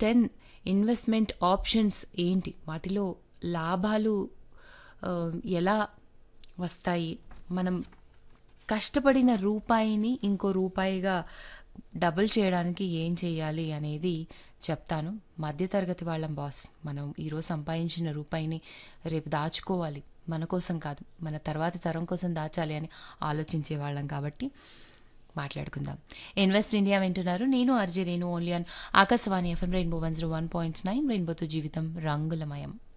ten investment options ఏంటి వాటిలో లాభాలు ఆ, ఎలా వస్తాయి మనం కష్టపడిన రూపాయిని ఇంకో రూపాయిగా డబుల్ చేయడానికి ఏం చేయాలి అనేది చెప్తాను మధ్యతరగతి వాళ్ళం బాస్ మనం ఈరోజు సంపాదించిన రూపాయిని రేపు దాచుకోవాలి మన కోసం కాదు మన తర్వాతి తరం కోసం దాచాలి అని ఆలోచించే వాళ్ళం కాబట్టి మాట్లాడుకుందాం ఇన్వెస్ట్ ఇండియా వింటున్నారు నేను RJ Renu only on Akashvani FM rainbow one zero one point nine రెయిన్బోతో జీవితం రంగులమయం